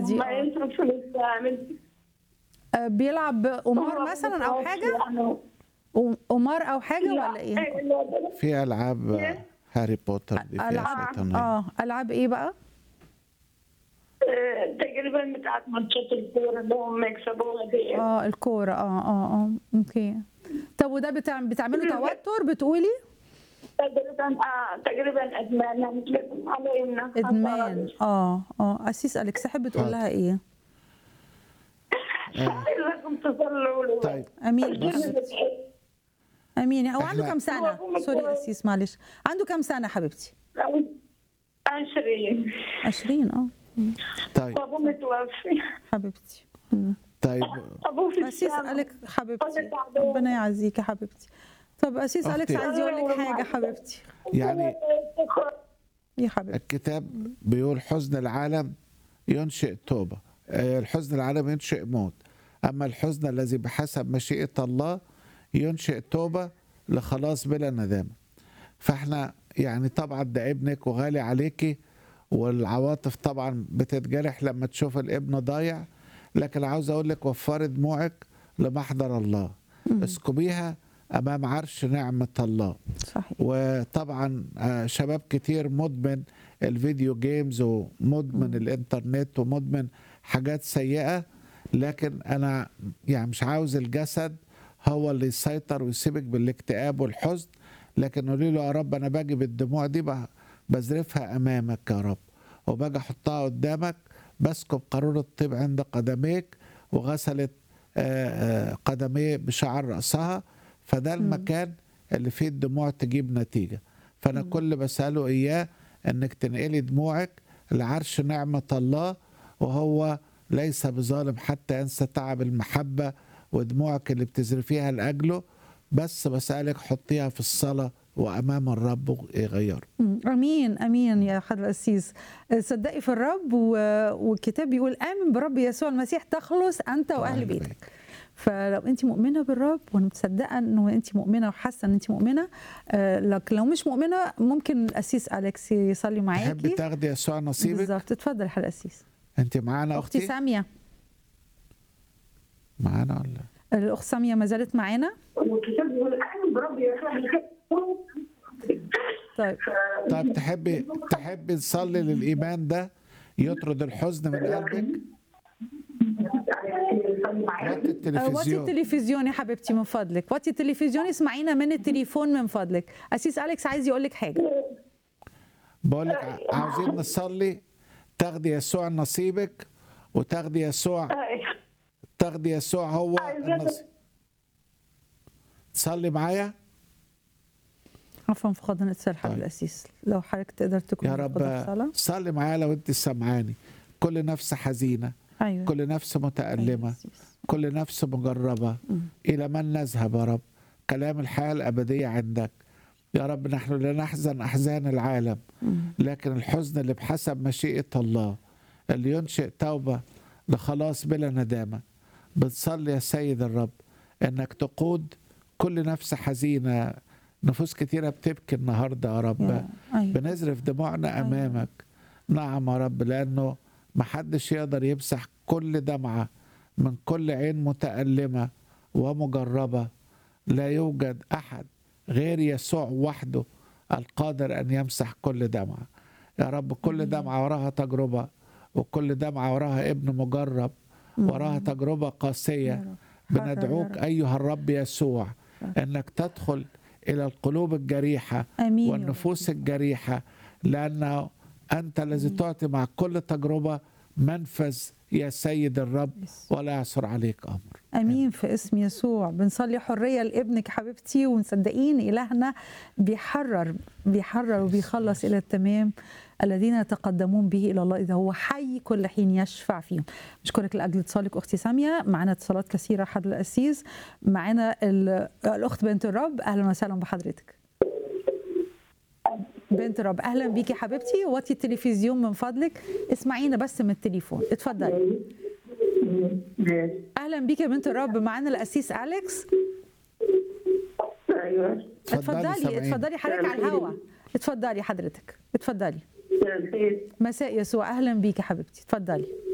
دي ما آه. يصرف فلوس كامل آه، بيلعب قمار مثلا او حاجه قم- قمار او حاجه ولا ايه في العاب آه، هاري بوتر دي فيها العاب شيطانية اه العاب ايه بقى تقريبا بتاعت ماتشات الكورة اللي هم يكسبوها دي اه الكوره اه اه اه اوكي طب وده بتاع... بتعملوا توتر بتقولي تقريبا آه تقريبا ادمان يعني بتلف علينا ادمان اه اه اسيس اليكس تحب تقول لها ايه لكم تصلوا له طيب امين بص. حبيبتي امين هو عنده إحنا- كام سنه هو سوري كويس. اسيس معلش عنده كام سنه حبيبتي عشرين 20 اه طيب بابا متوفي حبيبتي مم. طيب ابوه في اسيس الشام الك حبيبتي أنا تعبانة. ربنا يعزيكي حبيبتي طب اسيس أختي. اليكس عايز يقول لك حاجه حبيبتي يعني يا حبيبتي الكتاب بيقول حزن العالم ينشئ توبة آه، الحزن العالم ينشئ موت أما الحزن الذي بحسب مشيئة الله ينشئ توبة لخلاص بلا ندامة فاحنا يعني طبعا ده ابنك وغالي عليكي والعواطف طبعا بتتجرح لما تشوف الابن ضايع لكن عاوز اقول لك وفري دموعك لمحضر الله اسكبيها امام عرش نعمة الله صحيح وطبعا آه، شباب كتير مدمن الفيديو جيمز ومدمن الانترنت ومدمن حاجات سيئة لكن انا يعني مش عاوز الجسد هو اللي يسيطر ويسيبك بالاكتئاب والحزن لكن قولي له يا رب انا باجي بالدموع دي ب- بذرفها امامك يا رب وباجي احطها قدامك بسكب قارورة الطيب عند قدميك وغسلت آه، آه، قدميه بشعر رأسها فده المكان اللي فيه الدموع تجيب نتيجة فأنا كل اللي بسأله إياه إنك تنقلي دموعك لعرش نعمة الله وهو ليس بظالم حتى ينسى تعب المحبة ودموعك اللي بتزرفيها لأجله بس بسألك حطيها في الصلاة وأمام الرب يغيره مم. امين امين يا حضر القسيس صدقي في الرب و... والكتاب بيقول امن برب يسوع المسيح تخلص انت واهل وأهل بيتك بيتك. فلو انت مؤمنه بالرب وانا مصدقه انه انت مؤمنه وحاسه ان انت مؤمنه آه، لكن لو مش مؤمنه ممكن القسيس اليكس يصلي تحبي معاكي تاخدي يسوع نصيبك بالظبط اتفضل يا حضر القسيس أنت معانا اختي أختي ساميه معانا ولا الاخت ساميه ما زالت معانا والكتاب بيقول امن برب يسوع طيب طيب تحبي تحبي تصلي للإيمان ده يطرد الحزن من قلبك وطي آه، وطي التلفزيون التلفزيون يا حبيبتي من فضلك وطي التلفزيون اسمعينا من التليفون من فضلك اسيس اليكس عايز يقول لك حاجه بقول لك عاوزين نصلي تاخدي يسوع نصيبك وتاخدي يسوع تاخدي يسوع هو النصيب تصلي معايا عفوا فقدنا اتصال حضر طيب. القسيس لو حضرتك تقدر تكون يا موجودة في رب الصلاة. صلي معايا لو انت سامعاني كل نفس حزينه ايوه كل نفس أيوة متألمة أسيس. كل نفس مجربة إلى من نذهب يا رب كلام الحياة الأبدية عندك يا رب نحن لا نحزن أحزان العالم لكن الحزن اللي بحسب مشيئة الله اللي ينشئ توبة لخلاص بلا ندامة بتصلي يا سيد الرب إنك تقود كل نفس حزينة نفوس كتيرة بتبكي النهاردة يا رب يا- أيوة. بنزرف دموعنا أيوة. أمامك نعم يا رب لأنه محدش يقدر يمسح كل دمعة من كل عين متألمة ومجربة لا يوجد أحد غير يسوع وحده القادر أن يمسح كل دمعة يا رب كل دمعة وراها تجربة وكل دمعة وراها ابن مجرب وراها تجربة قاسية يا رب. حرر يا بندعوك رب. أيها الرب يسوع أنك تدخل إلى القلوب الجريحة امين يا رب. والنفوس الجريحة لأنه أنت الذي تعطي مع كل تجربة منفذ يا سيد الرب ولا يعثر عليك أمر امين في اسم يسوع بنصلي حريه لابنك حبيبتي ومصدقين الهنا بيحرر بيحرر وبيخلص الى التمام الذين يتقدمون به الى الله اذا هو حي كل حين يشفع فيهم بشكرك لاجل اتصالك اختي ساميه معنا اتصالات كثيره حضر القسيس معنا ال- الاخت بنت الرب اهلا وسهلا بحضرتك بنت الرب اهلا بيكي حبيبتي وطي التلفزيون من فضلك اسمعينا بس من التليفون اتفضلي اهلا بيك يا بنت الرب معانا القسيس اليكس ايوه اتفضلي سامعين. اتفضلي حضرتك على الهوا اتفضلي حضرتك اتفضلي الخير مساء يسوع اهلا بيك يا حبيبتي اتفضلي